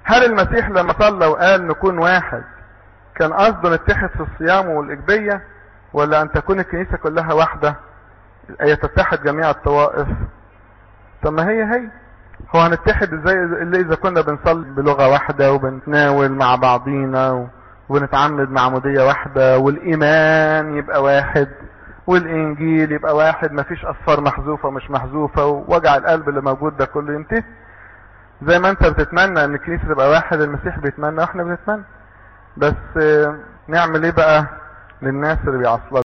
هل المسيح لما صلى وقال نكون واحد كان قصده نتحد في الصيام والإجبية ولا أن تكون الكنيسة كلها واحدة أي تتحد جميع الطوائف طب ما هي هي هو هنتحد ازاي اللي اذا كنا بنصلي بلغة واحدة وبنتناول مع بعضينا ونتعمد معمودية واحدة والايمان يبقى واحد والانجيل يبقى واحد مفيش اصفار محذوفة مش محذوفة ووجع القلب اللي موجود ده كله ينتهي زي ما انت بتتمنى ان الكنيسة تبقى واحد المسيح بيتمنى واحنا بنتمنى بس نعمل ايه بقى للناس اللي بيعصلوا